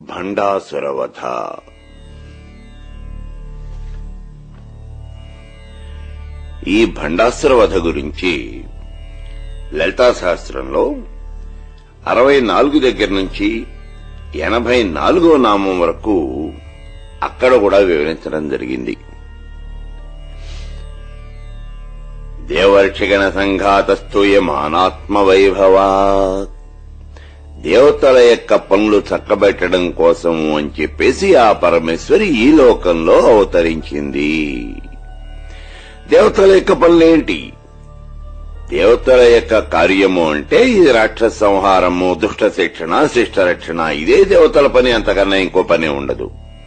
భండాసురవధ ఈ భండాసురవధ గురించి లలితా శాస్త్రంలో అరవై నాలుగు దగ్గర నుంచి ఎనభై నాలుగో నామం వరకు అక్కడ కూడా వివరించడం జరిగింది దేవర్షిగణ సంఘాతస్తూయమానాత్మ వైభవాత్ దేవతల యొక్క పనులు చక్కబెట్టడం కోసం అని చెప్పేసి ఆ పరమేశ్వరి ఈ లోకంలో అవతరించింది దేవతల యొక్క పనులేంటి దేవతల యొక్క కార్యము అంటే ఇది రాక్షస సంహారము దుష్ట శిక్షణ శిష్ట రక్షణ ఇదే దేవతల పని అంతకన్నా ఇంకో పని ఉండదు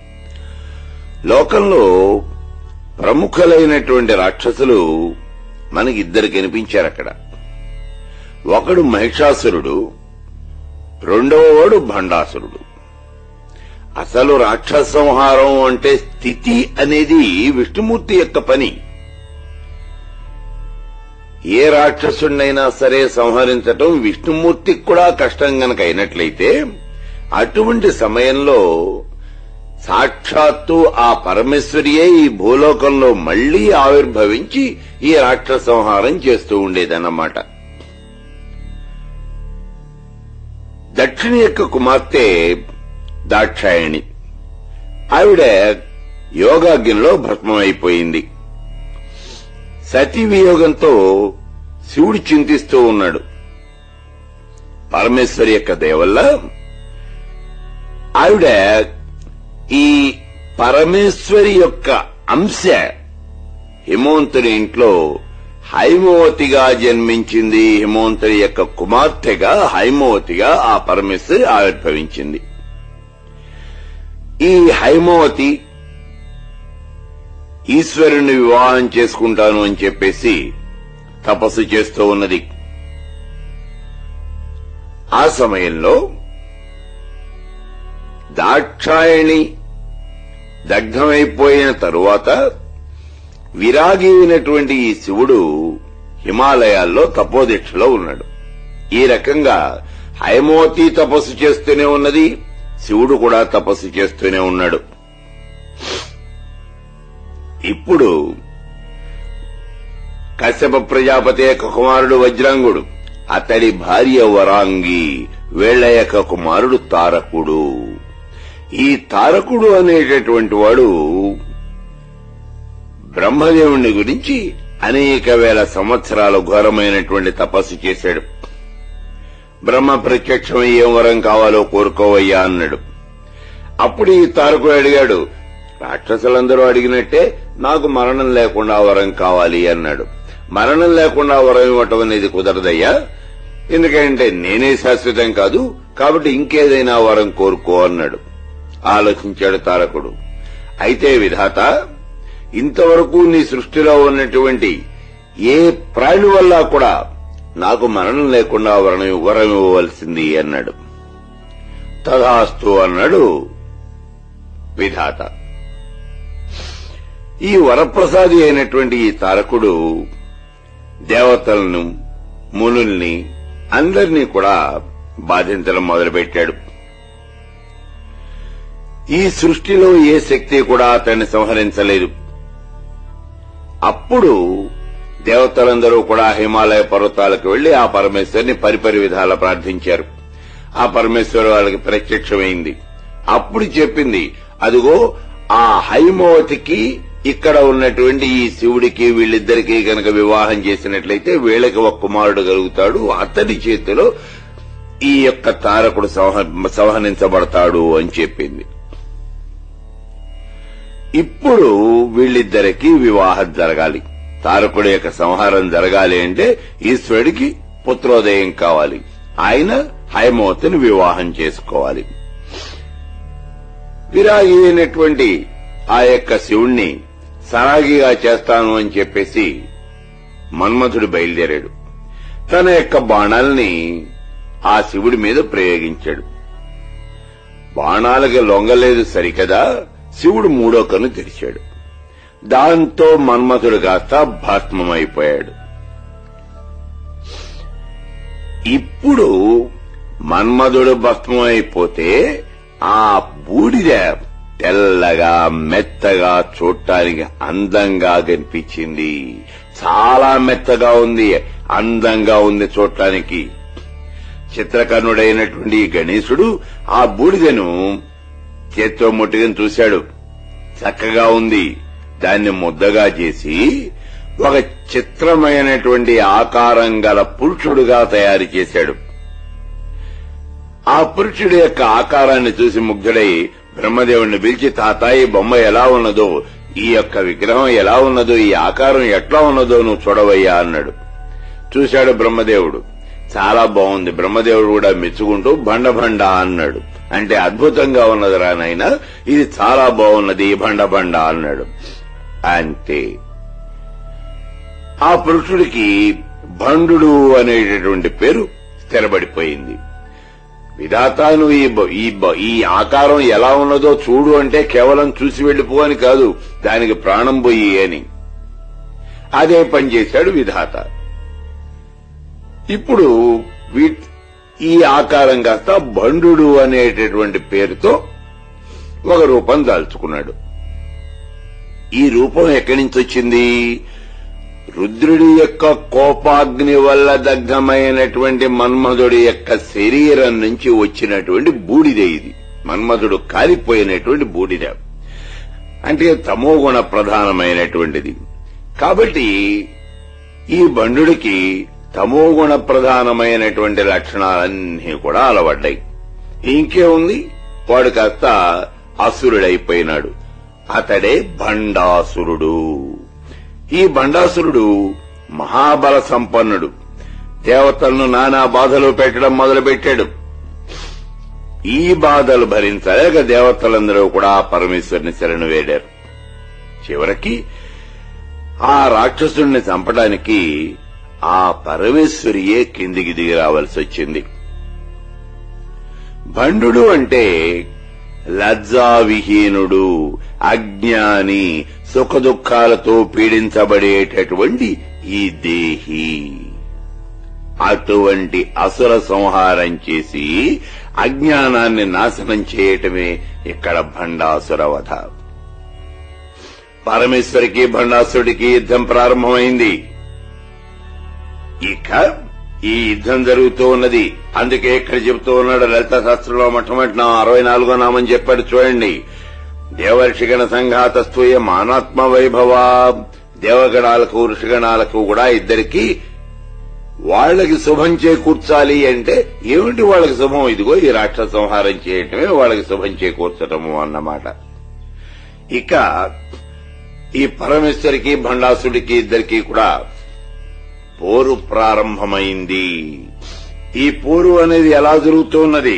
లోకంలో ప్రముఖులైనటువంటి రాక్షసులు మనకి ఇద్దరు కనిపించారు అక్కడ ఒకడు మహిషాసురుడు రెండవ వాడు భండాసురుడు అసలు రాక్షస సంహారం అంటే స్థితి అనేది విష్ణుమూర్తి యొక్క పని ఏ రాక్షసుడినైనా సరే సంహరించటం విష్ణుమూర్తికి కూడా కష్టం గనక అయినట్లయితే అటువంటి సమయంలో సాక్షాత్తు ఆ పరమేశ్వరియే ఈ భూలోకంలో మళ్లీ ఆవిర్భవించి ఈ రాక్షస సంహారం చేస్తూ ఉండేదన్నమాట దక్షిణ యొక్క కుమార్తె దాక్షాయణి ఆవిడ యోగాగ్నిలో భస్మమైపోయింది సతీ వియోగంతో శివుడు చింతిస్తూ ఉన్నాడు పరమేశ్వరి యొక్క దయవల్ల ఆవిడ ఈ పరమేశ్వరి యొక్క అంశ హిమవంతుని ఇంట్లో హైమవతిగా జన్మించింది హిమవంతుని యొక్క కుమార్తెగా హైమవతిగా ఆ పరమేశ్వరి ఆవిర్భవించింది ఈ హైమవతి ఈశ్వరుని వివాహం చేసుకుంటాను అని చెప్పేసి తపస్సు చేస్తూ ఉన్నది ఆ సమయంలో దాక్షాయణి దగ్ధమైపోయిన తరువాత విరాగి అయినటువంటి ఈ శివుడు హిమాలయాల్లో తపోదీక్షలో ఉన్నాడు ఈ రకంగా హైమవతి తపస్సు చేస్తూనే ఉన్నది శివుడు కూడా తపస్సు చేస్తూనే ఉన్నాడు ఇప్పుడు కశ్యప ప్రజాపతి యొక్క కుమారుడు వజ్రాంగుడు అతడి భార్య వరాంగి వీళ్ల యొక్క కుమారుడు తారకుడు ఈ తారకుడు అనేటటువంటి వాడు బ్రహ్మదేవుని గురించి అనేక వేల సంవత్సరాలు ఘోరమైనటువంటి తపస్సు చేశాడు బ్రహ్మ ప్రత్యక్షం ఏం వరం కావాలో కోరుకోవయ్యా అన్నాడు అప్పుడు ఈ తారకుడు అడిగాడు రాక్షసులందరూ అడిగినట్టే నాకు మరణం లేకుండా వరం కావాలి అన్నాడు మరణం లేకుండా వరం ఇవ్వటం అనేది కుదరదయ్యా ఎందుకంటే నేనే శాశ్వతం కాదు కాబట్టి ఇంకేదైనా వరం కోరుకో అన్నాడు ఆలోచించాడు తారకుడు అయితే విధాత ఇంతవరకు నీ సృష్టిలో ఉన్నటువంటి ఏ ప్రాణి వల్ల కూడా నాకు మరణం లేకుండా వరం వరం ఇవ్వవలసింది అన్నాడు తదాస్తు అన్నాడు విధాత ఈ వరప్రసాది అయినటువంటి ఈ తారకుడు దేవతలను మునుల్ని అందరినీ కూడా బాధించడం మొదలుపెట్టాడు ఈ సృష్టిలో ఏ శక్తి కూడా అతన్ని సంహరించలేదు అప్పుడు దేవతలందరూ కూడా హిమాలయ పర్వతాలకు వెళ్లి ఆ పరమేశ్వరిని పరిపరి విధాల ప్రార్థించారు ఆ పరమేశ్వరు వాళ్ళకి ప్రత్యక్షమైంది అప్పుడు చెప్పింది అదిగో ఆ హైమవతికి ఇక్కడ ఉన్నటువంటి ఈ శివుడికి వీళ్ళిద్దరికీ గనక వివాహం చేసినట్లయితే వీళ్ళకి ఒక కుమారుడు కలుగుతాడు అతడి చేతిలో ఈ యొక్క తారకుడు సంహ- సంహరించబడతాడు అని చెప్పింది ఇప్పుడు వీళ్ళిద్దరికి వివాహం జరగాలి తారకుడి యొక్క సంహారం జరగాలి అంటే ఈశ్వరుడికి పుత్రోదయం కావాలి ఆయన హైమవతిని వివాహం చేసుకోవాలి విరాగి అయినటువంటి ఆ యొక్క శివుణ్ణి సరాగిగా చేస్తాను అని చెప్పేసి మన్మథుడు బయలుదేరాడు తన యొక్క బాణాల్ని ఆ శివుడి మీద ప్రయోగించాడు బాణాలకి లొంగలేదు సరికదా శివుడు మూడో కన్ను తెరిచాడు దాంతో మన్మథుడు కాస్త భస్మమైపోయాడు ఇప్పుడు మన్మధుడు భస్మమైపోతే ఆ బూడిద తెల్లగా మెత్తగా చూడటానికి అందంగా కనిపించింది చాలా మెత్తగా ఉంది అందంగా ఉంది చూడటానికి చిత్రకర్ణుడైనటువంటి ఈ గణేశుడు ఆ బూడిదను చేత్తో ముట్టుకుని చూశాడు చక్కగా ఉంది దాన్ని ముద్దగా చేసి ఒక చిత్రమైనటువంటి ఆకారం గల పురుషుడుగా తయారు చేశాడు ఆ పురుషుడి యొక్క ఆకారాన్ని చూసి ముగ్ధుడై బ్రహ్మదేవుణ్ణి పిలిచి తాత ఈ బొమ్మ ఎలా ఉన్నదో ఈ యొక్క విగ్రహం ఎలా ఉన్నదో ఈ ఆకారం ఎట్లా ఉన్నదో నువ్వు చూడవయ్యా అన్నాడు చూశాడు బ్రహ్మదేవుడు చాలా బాగుంది బ్రహ్మదేవుడు కూడా మెచ్చుకుంటూ బండ బండ అన్నాడు అంటే అద్భుతంగా ఉన్నది రానైనా ఇది చాలా బాగున్నది ఈ బండ బండ అన్నాడు అంతే ఆ పురుషుడికి భండు అనేటటువంటి పేరు స్థిరపడిపోయింది విధాత నువ్వు ఈ బ- ఈ బ- ఈ ఆకారం ఎలా ఉన్నదో చూడు అంటే కేవలం చూసి వెళ్లిపో అని కాదు దానికి ప్రాణం పోయి అని అదే పని చేశాడు విధాత ఇప్పుడు వీ- ఈ ఆకారం కాస్త బండు అనేటటువంటి పేరుతో ఒక రూపం దాల్చుకున్నాడు ఈ రూపం ఎక్కడి నుంచి వచ్చింది రుద్రుడి యొక్క కోపాగ్ని వల్ల దగ్ధమైనటువంటి మన్మధుడి యొక్క శరీరం నుంచి వచ్చినటువంటి బూడిద ఇది మన్మధుడు కాలిపోయినటువంటి బూడిద అంటే తమోగుణ ప్రధానమైనటువంటిది కాబట్టి ఈ బండుడికి తమోగుణ ప్రధానమైనటువంటి లక్షణాలన్నీ కూడా అలవడ్డాయి ఇంకే ఉంది వాడు కాస్త అసురుడైపోయినాడు అతడే భండాసురుడు ఈ భండాసురుడు మహాబల సంపన్నుడు దేవతలను నానా బాధలు పెట్టడం మొదలుపెట్టాడు ఈ బాధలు భరించలేక దేవతలందరూ కూడా పరమేశ్వరుని శరణు వేడారు చివరికి ఆ రాక్షసుడిని చంపడానికి ఆ పరమేశ్వరియే కిందికి దిగి రావాల్సి వచ్చింది భండు అంటే లజ్జావిహీనుడు అజ్ఞాని సుఖదుఖాలతో పీడించబడేటటువంటి ఈ దేహి అటువంటి అసుర సంహారం చేసి అజ్ఞానాన్ని నాశనం చేయటమే ఇక్కడ భండాసుర వధ పరమేశ్వరికి భండాసుడికి యుద్ధం ప్రారంభమైంది ఇక ఈ యుద్ధం జరుగుతూ ఉన్నది అందుకే ఇక్కడ చెబుతూ ఉన్నాడు లలిత శాస్త్రంలో మొట్టమొదటి నా అరవై నాలుగో నామని చెప్పాడు చూడండి దేవర్షిగణ సంఘాతస్తూయ మానాత్మ వైభవ దేవగణాలకు ఋషిగణాలకు కూడా ఇద్దరికి వాళ్ళకి శుభం చేకూర్చాలి అంటే ఏమిటి వాళ్ళకి శుభం ఇదిగో ఈ రాక్షస సంహారం చేయటమే వాళ్ళకి శుభం చేకూర్చటము అన్నమాట ఇక ఈ పరమేశ్వరికి భండాసుడికి ఇద్దరికి కూడా పోరు ప్రారంభమైంది ఈ పోరు అనేది ఎలా జరుగుతున్నది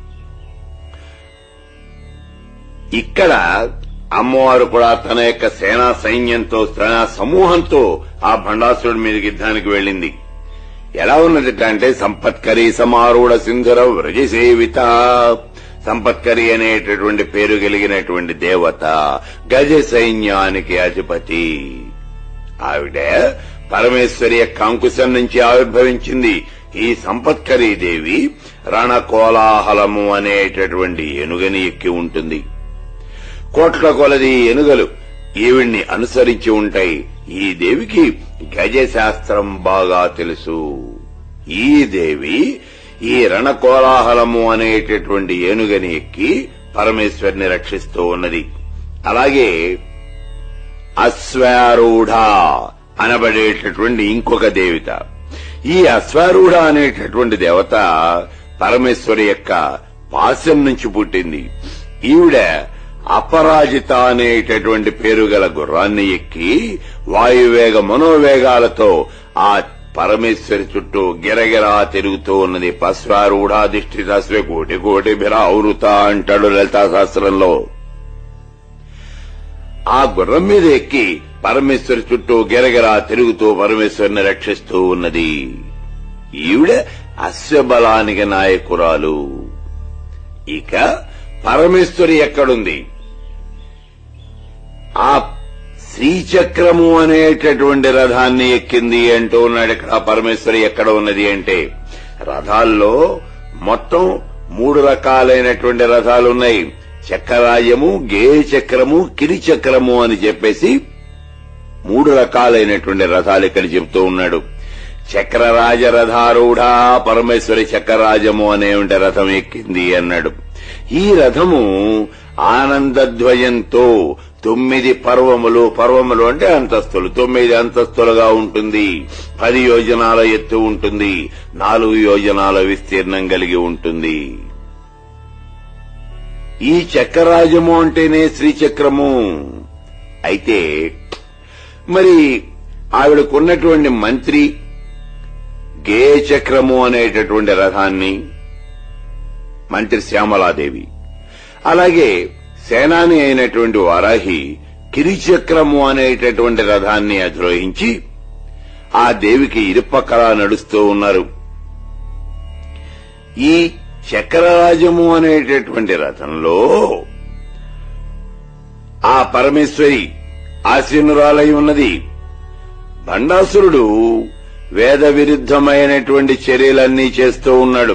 ఇక్కడ అమ్మవారు కూడా తన యొక్క సేనా సైన్యంతో సేనా సమూహంతో ఆ భండాసురుడి మీదకి యుద్ధానికి వెళ్ళింది ఎలా ఉన్నది అంటే సంపత్కరి సమారూఢ సింధుర వ్రజ సేవిత సంపత్కరి అనేటటువంటి పేరు కలిగినటువంటి దేవత గజ సైన్యానికి అధిపతి ఆవిడ పరమేశ్వరి యొక్క అంకుశం నుంచి ఆవిర్భవించింది ఈ సంపత్కరీ దేవి రణకోలాహలము అనేటటువంటి ఏనుగని ఎక్కి ఉంటుంది కోట్ల కొలది ఏనుగలు ఈవిడ్ని అనుసరించి ఉంటాయి ఈ దేవికి గజ శాస్త్రం బాగా తెలుసు ఈ దేవి ఈ రణకోలాహలము అనేటటువంటి ఏనుగని ఎక్కి పరమేశ్వరిని రక్షిస్తూ ఉన్నది అలాగే అశ్వారూఢ అనబడేటటువంటి ఇంకొక దేవత ఈ అశ్వారూఢ అనేటటువంటి దేవత పరమేశ్వరి యొక్క పాశం నుంచి పుట్టింది ఈవిడ అపరాజిత అనేటటువంటి పేరు గల గుర్రాన్ని ఎక్కి వాయువేగ మనోవేగాలతో ఆ పరమేశ్వరి చుట్టూ గిరగిరా తిరుగుతూ ఉన్నది పశ్వారూఢాధిష్ఠిత కోటి కోటి బిరావృత అంటాడు లలితా శాస్త్రంలో ఆ గుర్రం మీద ఎక్కి పరమేశ్వరి చుట్టూ గిరగిరా తిరుగుతూ పరమేశ్వరిని రక్షిస్తూ ఉన్నది ఈవిడ అశ్వబలానికి నాయకురాలు ఇక పరమేశ్వరి ఎక్కడుంది ఆ శ్రీచక్రము అనేటటువంటి రథాన్ని ఎక్కింది అంటూ ఉన్నాడు ఇక్కడ ఆ పరమేశ్వరి ఎక్కడ ఉన్నది అంటే రథాల్లో మొత్తం మూడు రకాలైనటువంటి రథాలున్నాయి చక్రరాజము గేయ చక్రము కిరి చక్రము అని చెప్పేసి మూడు రకాలైనటువంటి రథాలు ఇక్కడ చెప్తూ ఉన్నాడు చక్రరాజ రథారూఢ పరమేశ్వరి చక్రరాజము అనేటువంటి రథం ఎక్కింది అన్నాడు ఈ రథము ఆనందధ్వయంతో తొమ్మిది పర్వములు పర్వములు అంటే అంతస్తులు తొమ్మిది అంతస్తులుగా ఉంటుంది పది యోజనాల ఎత్తు ఉంటుంది నాలుగు యోజనాల విస్తీర్ణం కలిగి ఉంటుంది ఈ చక్రరాజము అంటేనే శ్రీచక్రము అయితే మరి ఆవిడకున్నటువంటి మంత్రి గేయ చక్రము అనేటటువంటి రథాన్ని మంత్రి శ్యామలాదేవి అలాగే సేనాని అయినటువంటి వారాహి కిరిచక్రము అనేటటువంటి రథాన్ని అధిరోహించి ఆ దేవికి ఇరుపక్కలా నడుస్తూ ఉన్నారు ఈ చక్రరాజము అనేటటువంటి రథంలో ఆ పరమేశ్వరి ఆసీనురాలై ఉన్నది భండాసురుడు వేద విరుద్ధమైనటువంటి చర్యలన్నీ చేస్తూ ఉన్నాడు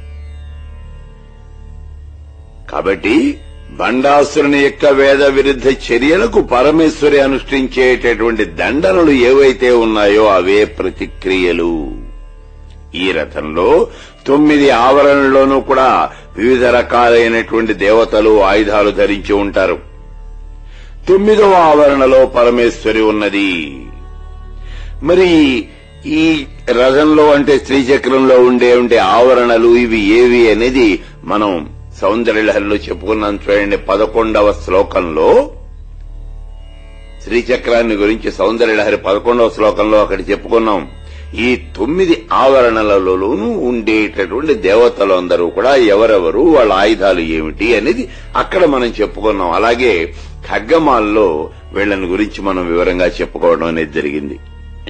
కాబట్టి బండాసురుని యొక్క వేద విరుద్ధ చర్యలకు పరమేశ్వరి అనుష్ఠించేటటువంటి దండనలు ఏవైతే ఉన్నాయో అవే ప్రతిక్రియలు ఈ రథంలో తొమ్మిది ఆవరణలోనూ కూడా వివిధ రకాలైనటువంటి దేవతలు ఆయుధాలు ధరించి ఉంటారు తొమ్మిదవ ఆవరణలో పరమేశ్వరి ఉన్నది మరి ఈ రథంలో అంటే శ్రీచక్రంలో ఉండే ఉండే ఆవరణలు ఇవి ఏవి అనేది మనం సౌందర్యలహరిలో చెప్పుకున్నాం చూడండి పదకొండవ శ్లోకంలో శ్రీచక్రాన్ని గురించి సౌందర్యలహరి పదకొండవ శ్లోకంలో అక్కడ చెప్పుకున్నాం ఈ తొమ్మిది ఆవరణలలోనూ ఉండేటటువంటి దేవతలు అందరూ కూడా ఎవరెవరు వాళ్ళ ఆయుధాలు ఏమిటి అనేది అక్కడ మనం చెప్పుకున్నాం అలాగే ఖడ్గమాల్లో వీళ్ళని గురించి మనం వివరంగా చెప్పుకోవడం అనేది జరిగింది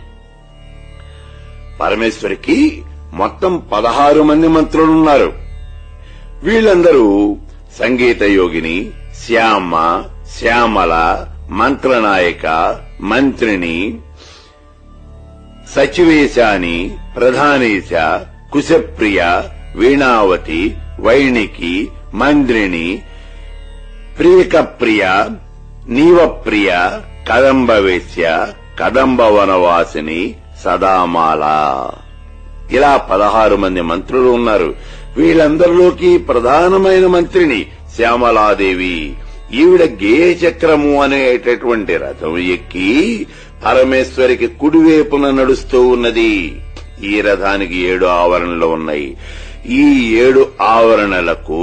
పరమేశ్వరికి మొత్తం పదహారు మంది మంత్రులున్నారు వీళ్ళందరూ సంగీత యోగిని శ్యామ శ్యామల మంత్రనాయక మంత్రిని సచివేశాని ప్రధానేశ కుశప్రియ వీణావతి వైణికి మంద్రిని ప్రియకప్రియ నీవప్రియ కదంబవేశ్య కదంబ వనవాసిని సదామాల ఇలా పదహారు మంది మంత్రులు ఉన్నారు వీళ్ళందరిలోకి ప్రధానమైన మంత్రిని శ్యామలాదేవి ఈవిడ గేయ చక్రము అనేటటువంటి రథం ఎక్కి పరమేశ్వరికి కుడివైపున నడుస్తూ ఉన్నది ఈ రథానికి ఏడు ఆవరణలు ఉన్నాయి ఈ ఏడు ఆవరణలకు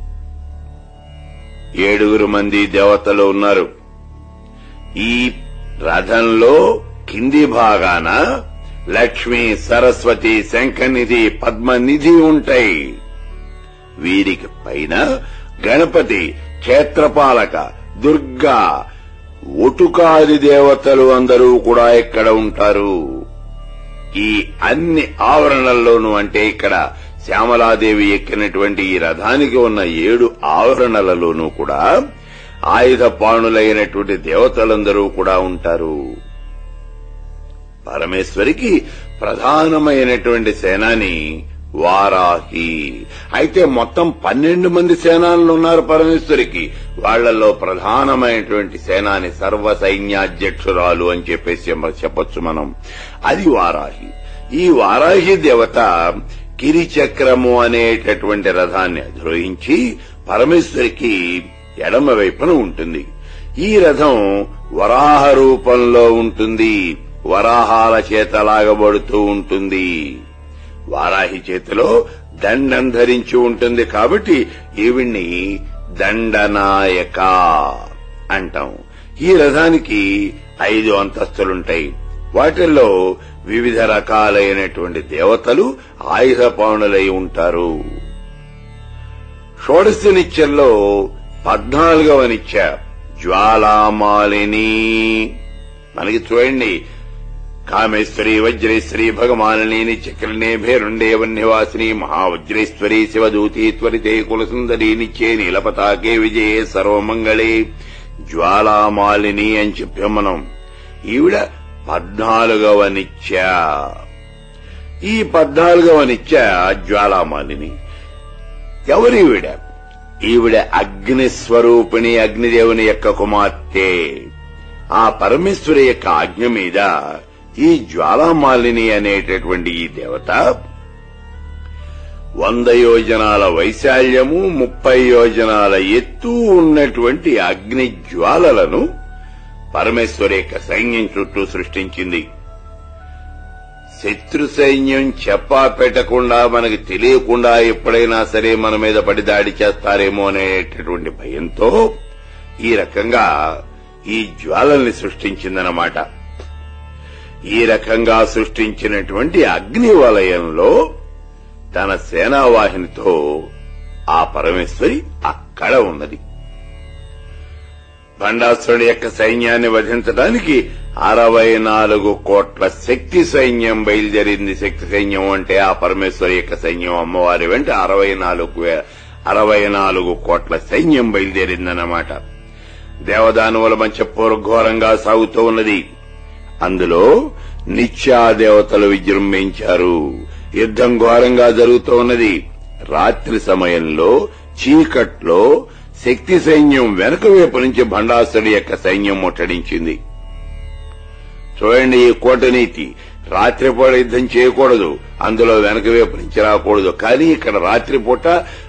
ఏడుగురు మంది దేవతలు ఉన్నారు ఈ రథంలో కింది భాగాన లక్ష్మి సరస్వతి శంఖనిధి పద్మనిధి ఉంటాయి వీరికి పైన గణపతి క్షేత్రపాలక దుర్గా ఒటుకాది దేవతలు అందరూ కూడా ఇక్కడ ఉంటారు ఈ అన్ని ఆవరణల్లోనూ అంటే ఇక్కడ శ్యామలాదేవి ఎక్కినటువంటి ఈ రథానికి ఉన్న ఏడు ఆవరణలలోనూ కూడా ఆయుధ పాణులైనటువంటి దేవతలందరూ కూడా ఉంటారు పరమేశ్వరికి ప్రధానమైనటువంటి సేనాని వారాహి అయితే మొత్తం పన్నెండు మంది సేనానులు ఉన్నారు పరమేశ్వరికి వాళ్లలో ప్రధానమైనటువంటి సేనాని సర్వ సైన్యాధ్యక్షురాలు అని చెప్పేసి చెప్పొచ్చు మనం అది వారాహి ఈ వారాహి దేవత కిరిచక్రము అనేటటువంటి రథాన్ని అధిరోహించి పరమేశ్వరికి ఎడమ వైపున ఉంటుంది ఈ రథం వరాహ రూపంలో ఉంటుంది వరాహాల చేత లాగబడుతూ ఉంటుంది వారాహి చేతిలో దండం ధరించి ఉంటుంది కాబట్టి ఈవిడ్ని దండనాయక అంటాం ఈ రథానికి ఐదు అంతస్తులుంటాయి వాటిల్లో వివిధ రకాలైనటువంటి దేవతలు ఆయుధ పౌణులై ఉంటారు షోడశ నిత్యంలో పద్నాలుగవ నిత్య జ్వాలామాలిని మనకి చూడండి కామేశ్వరి వజ్రేశ్వరి భగమాలిని నిత్యకరణే భేరుండే వన్యవాసిని మహావజ్రేశ్వరి శివదూతి త్వరితే కులసుందరి నిత్యే నీలపతాకే విజయే సర్వమంగళే జ్వాలామాలిని అని చెప్పాం మనం ఈవిడ పద్నాలుగవ నిత్య ఈ పద్నాలుగవ నిత్య జ్వాలామాలిని ఎవరీవిడ ఈవిడ అగ్ని స్వరూపిణి అగ్నిదేవుని యొక్క కుమార్తె ఆ పరమేశ్వరి యొక్క ఆజ్ఞ మీద ఈ జ్వాలామాలిని అనేటటువంటి ఈ దేవత వంద యోజనాల వైశాల్యము ముప్పై యోజనాల ఎత్తు ఉన్నటువంటి అగ్ని జ్వాలలను పరమేశ్వరి యొక్క సైన్యం చుట్టూ సృష్టించింది శత్రు సైన్యం చెప్పా పెట్టకుండా మనకి తెలియకుండా ఎప్పుడైనా సరే మన మీద పడి దాడి చేస్తారేమో అనేటటువంటి భయంతో ఈ రకంగా ఈ జ్వాలల్ని సృష్టించిందన్నమాట ఈ రకంగా సృష్టించినటువంటి అగ్ని వలయంలో తన సేనావాహినితో ఆ పరమేశ్వరి అక్కడ ఉన్నది భండాసురుడి యొక్క సైన్యాన్ని వధించడానికి అరవై నాలుగు కోట్ల శక్తి సైన్యం బయలుదేరింది శక్తి సైన్యం అంటే ఆ పరమేశ్వరి యొక్క సైన్యం అమ్మవారి వెంట అరవై నాలుగు వే- అరవై నాలుగు కోట్ల సైన్యం బయలుదేరిందన్నమాట దేవదానవుల మధ్య పూర్ఘోరంగా సాగుతూ ఉన్నది అందులో నిత్యా దేవతలు విజృంభించారు యుద్ధం ఘోరంగా జరుగుతూ ఉన్నది రాత్రి సమయంలో చీకట్లో శక్తి సైన్యం వెనుక వైపు నుంచి భండాసుడి యొక్క సైన్యం ముట్టడించింది చూడండి ఈ కూటనీతి రాత్రిపూట యుద్ధం చేయకూడదు అందులో వెనక వైపు నుంచి రాకూడదు కానీ ఇక్కడ రాత్రిపూట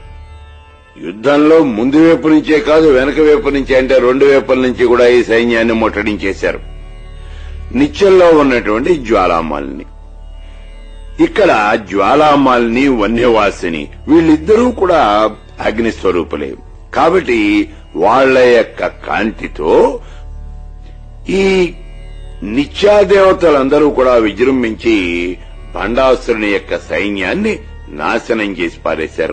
యుద్ధంలో ముందు వైపు నుంచే కాదు వెనక వైపు నుంచి అంటే రెండు వైపుల నుంచి కూడా ఈ సైన్యాన్ని ముట్టడించేశారు నిత్యంలో ఉన్నటువంటి జ్వాలామాలిని ఇక్కడ జ్వాలామాలిని వన్యవాసిని వీళ్ళిద్దరూ కూడా అగ్ని స్వరూపులే కాబట్టి వాళ్ళ యొక్క కాంతితో ఈ నిత్యాదేవతలందరూ కూడా విజృంభించి భండాసురుని యొక్క సైన్యాన్ని నాశనం చేసి పారేశారు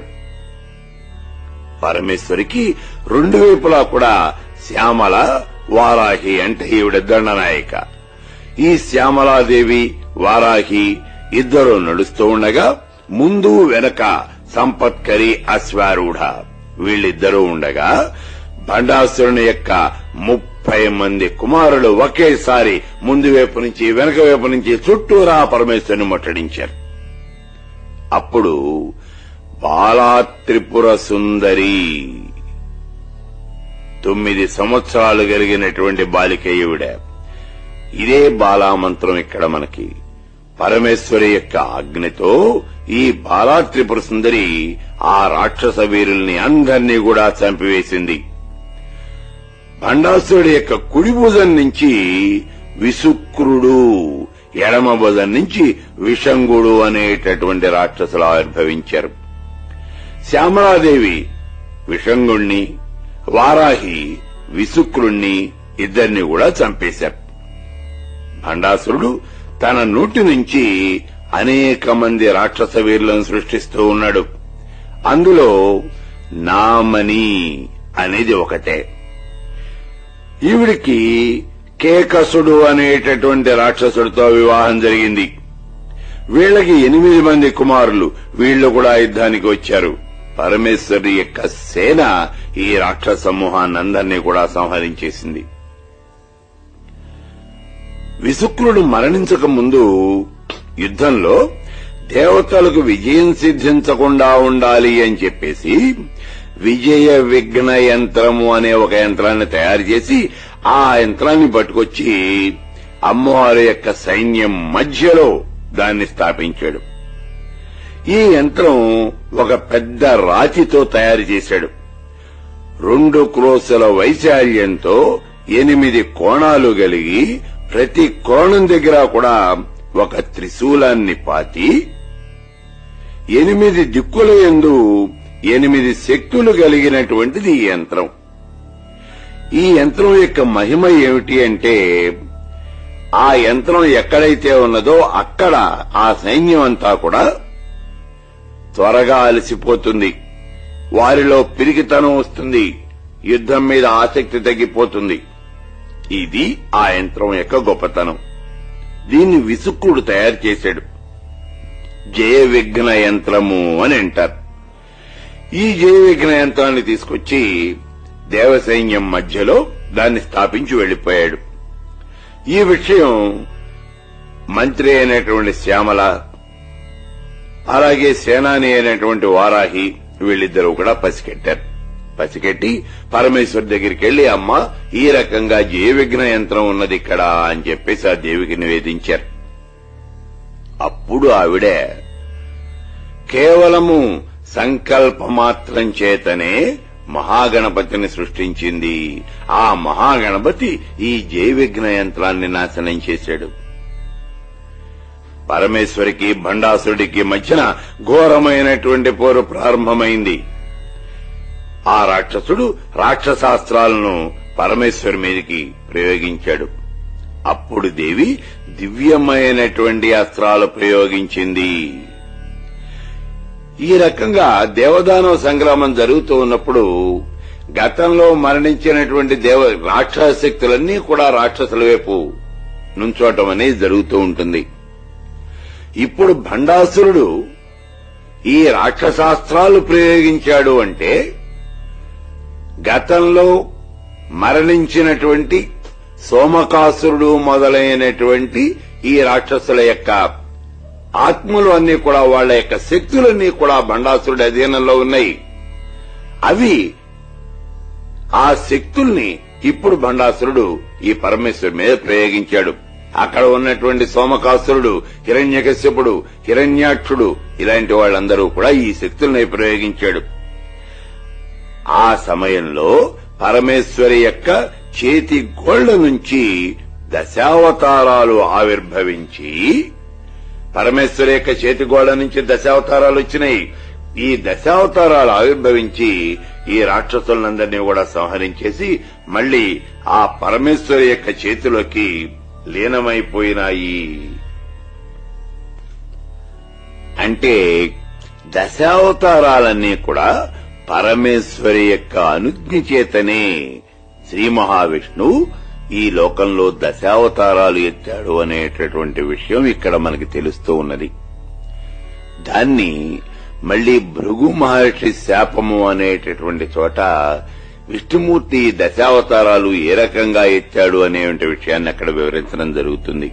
పరమేశ్వరికి రెండు వైపులా కూడా శ్యామల వారాహి అంటే ఈవిడ దండనాయక ఈ శ్యామలాదేవి వారాహి ఇద్దరు నడుస్తూ ఉండగా ముందు వెనక సంపత్కరి అశ్వారూఢ వీళ్ళిద్దరూ ఉండగా భండాసురుని యొక్క ముప్పై మంది కుమారులు ఒకేసారి ముందు వైపు నుంచి వెనక వైపు నుంచి చుట్టూరా పరమేశ్వరుని ముట్టడించారు అప్పుడు బాలా త్రిపుర సుందరి తొమ్మిది సంవత్సరాలు కలిగినటువంటి బాలిక ఈవిడ ఇదే బాలామంత్రం ఇక్కడ మనకి పరమేశ్వరి యొక్క ఆజ్ఞతో ఈ బాలా త్రిపుర సుందరి ఆ రాక్షస వీరుల్ని అందరినీ కూడా చంపివేసింది భండాసురుడి యొక్క కుడి భుజం నుంచి విసుక్రుడు ఎడమ భుజం నుంచి విషంగుడు అనేటటువంటి రాక్షసులు ఆవిర్భవించారు శ్యామలాదేవి విషంగుణ్ణి వారాహి విసుక్రుణ్ణి ఇద్దరిని కూడా చంపేశారు భండాసురుడు తన నోటి నుంచి అనేక మంది రాక్షస వీరులను సృష్టిస్తూ ఉన్నాడు అందులో నామని అనేది ఒకటే ఈవిడికి కేకసుడు అనేటటువంటి రాక్షసుడితో వివాహం జరిగింది వీళ్ళకి ఎనిమిది మంది కుమారులు వీళ్లు కూడా యుద్ధానికి వచ్చారు పరమేశ్వరి యొక్క సేన ఈ రాక్షస సమూహాన్నందరినీ కూడా సంహరించేసింది విసుక్రుడు మరణించక ముందు యుద్ధంలో దేవతలకు విజయం సిద్ధించకుండా ఉండాలి అని చెప్పేసి విజయ విఘ్న యంత్రము అనే ఒక యంత్రాన్ని తయారు చేసి ఆ యంత్రాన్ని పట్టుకొచ్చి అమ్మవారి యొక్క సైన్యం మధ్యలో దాన్ని స్థాపించాడు ఈ యంత్రం ఒక పెద్ద రాతితో తయారు చేశాడు రెండు క్రోసుల వైశాల్యంతో ఎనిమిది కోణాలు కలిగి ప్రతి కోణం దగ్గర కూడా ఒక త్రిశూలాన్ని పాతి ఎనిమిది దిక్కుల యందు ఎనిమిది శక్తులు కలిగినటువంటిది ఈ యంత్రం ఈ యంత్రం యొక్క మహిమ ఏమిటి అంటే ఆ యంత్రం ఎక్కడైతే ఉన్నదో అక్కడ ఆ సైన్యం అంతా కూడా త్వరగా అలసిపోతుంది వారిలో పిరికితనం వస్తుంది యుద్ధం మీద ఆసక్తి తగ్గిపోతుంది ఇది ఆ యంత్రం యొక్క గొప్పతనం దీన్ని విసుక్కుడు తయారు చేశాడు జయ విఘ్న యంత్రము అని అంటారు ఈ జయ విఘ్న యంత్రాన్ని తీసుకొచ్చి దేవసైన్యం మధ్యలో దాన్ని స్థాపించి వెళ్లిపోయాడు ఈ విషయం మంత్రి అయినటువంటి శ్యామల అలాగే సేనాని అయినటువంటి వారాహి వీళ్ళిద్దరూ కూడా పసికెట్టారు పసికెట్టి పరమేశ్వర్ దగ్గరికి వెళ్లి అమ్మ ఈ రకంగా జయ విఘ్న యంత్రం ఉన్నది ఇక్కడ అని చెప్పేసి ఆ దేవికి నివేదించారు అప్పుడు ఆవిడ కేవలము సంకల్ప మాత్రం చేతనే మహాగణపతిని సృష్టించింది ఆ మహాగణపతి ఈ జయ విఘ్న యంత్రాన్ని నాశనం చేశాడు పరమేశ్వరికి భండాసురుడికి మధ్యన ఘోరమైనటువంటి పోరు ప్రారంభమైంది ఆ రాక్షసుడు రాక్షసాస్త్రాలను పరమేశ్వరి మీదకి ప్రయోగించాడు అప్పుడు దేవి దివ్యమైనటువంటి అస్త్రాలు ప్రయోగించింది ఈ రకంగా దేవదానవ సంగ్రామం జరుగుతూ ఉన్నప్పుడు గతంలో మరణించినటువంటి దేవ రాక్షస శక్తులన్నీ కూడా రాక్షసుల వైపు నుంచోటం అనేది జరుగుతూ ఉంటుంది ఇప్పుడు భండాసురుడు ఈ రాక్షసాస్త్రాలు ప్రయోగించాడు అంటే గతంలో మరణించినటువంటి సోమకాసురుడు మొదలైనటువంటి ఈ రాక్షసుల యొక్క ఆత్మలు అన్ని కూడా వాళ్ళ యొక్క శక్తులన్నీ కూడా భండాసురుడి అధీనంలో ఉన్నాయి అవి ఆ శక్తుల్ని ఇప్పుడు భండాసురుడు ఈ పరమేశ్వరు మీద ప్రయోగించాడు అక్కడ ఉన్నటువంటి సోమకాసురుడు హిరణ్యకశ్యపుడు హిరణ్యాక్షుడు ఇలాంటి వాళ్ళందరూ కూడా ఈ శక్తుల్ని ప్రయోగించాడు ఆ సమయంలో పరమేశ్వరి యొక్క చేతి గోళ్ల నుంచి దశావతారాలు ఆవిర్భవించి పరమేశ్వరి యొక్క చేతి గోళ్ల నుంచి దశావతారాలు వచ్చినాయి ఈ దశావతారాలు ఆవిర్భవించి ఈ రాక్షసులందరినీ కూడా సంహరించేసి మళ్లీ ఆ పరమేశ్వరి యొక్క చేతిలోకి లీనమైపోయినాయి అంటే దశావతారాలన్నీ కూడా పరమేశ్వరి యొక్క అనుజ్ఞ చేతనే శ్రీ మహావిష్ణువు ఈ లోకంలో దశావతారాలు ఎత్తాడు అనేటటువంటి విషయం ఇక్కడ మనకి తెలుస్తూ ఉన్నది దాన్ని మళ్లీ భృగు మహర్షి శాపము అనేటటువంటి చోట విష్ణుమూర్తి దశావతారాలు ఏ రకంగా ఎత్తాడు అనే విషయాన్ని అక్కడ వివరించడం జరుగుతుంది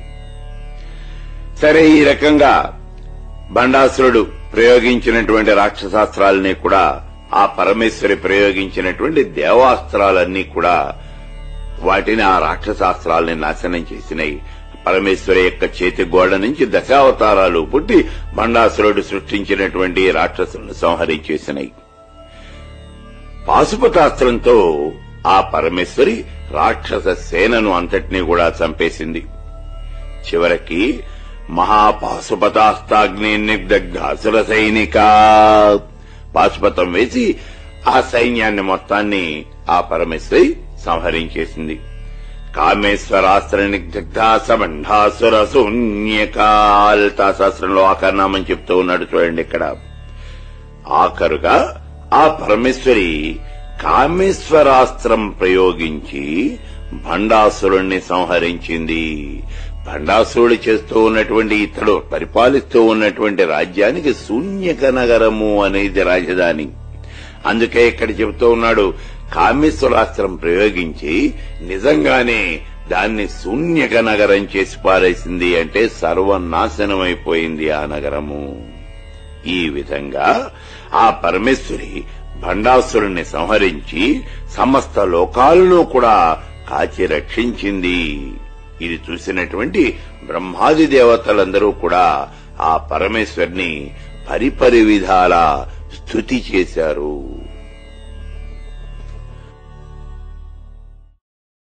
సరే ఈ రకంగా బండాసురుడు ప్రయోగించినటువంటి రాక్షసాస్త్రాలని కూడా ఆ పరమేశ్వరి ప్రయోగించినటువంటి దేవాస్త్రాలన్నీ కూడా వాటిని ఆ రాక్షసాస్త్రాలని నాశనం చేసినాయి పరమేశ్వరి యొక్క చేతి గోడ నుంచి దశావతారాలు పుట్టి బండాసురుడు సృష్టించినటువంటి రాక్షసులను సంహరించేసినాయి పాశుపతాస్త్రంతో ఆ పరమేశ్వరి రాక్షస సేనను అంతటినీ కూడా చంపేసింది చివరికి మహాపాశుపతాస్తాగ్ని నిర్దగ్ధాసుర సైనిక పాశుపతం వేసి ఆ సైన్యాన్ని మొత్తాన్ని ఆ పరమేశ్వరి సంహరించేసింది కామేశ్వరాస్త్ర నిగ్ధ సబండాసుర శూన్యకాల్తా శాస్త్రంలో ఆకర్నామని చెప్తూ ఉన్నాడు చూడండి ఇక్కడ ఆఖరుగా ఆ పరమేశ్వరి కామేశ్వరాస్త్రం ప్రయోగించి భండాసురుణ్ణి సంహరించింది భండాసురుడు చేస్తూ ఉన్నటువంటి ఇతడు పరిపాలిస్తూ ఉన్నటువంటి రాజ్యానికి శూన్యక నగరము అనేది రాజధాని అందుకే ఇక్కడ చెబుతూ ఉన్నాడు కామేశ్వరాస్త్రం ప్రయోగించి నిజంగానే దాన్ని శూన్యక నగరం చేసి పారేసింది అంటే సర్వనాశనమైపోయింది ఆ నగరము ఈ విధంగా ఆ పరమేశ్వరి భండాసురుణ్ణి సంహరించి సమస్త లోకాలను కూడా కాచి రక్షించింది ఇది చూసినటువంటి బ్రహ్మాది దేవతలందరూ కూడా ఆ పరమేశ్వరిని పరిపరి విధాల స్తుతి చేశారు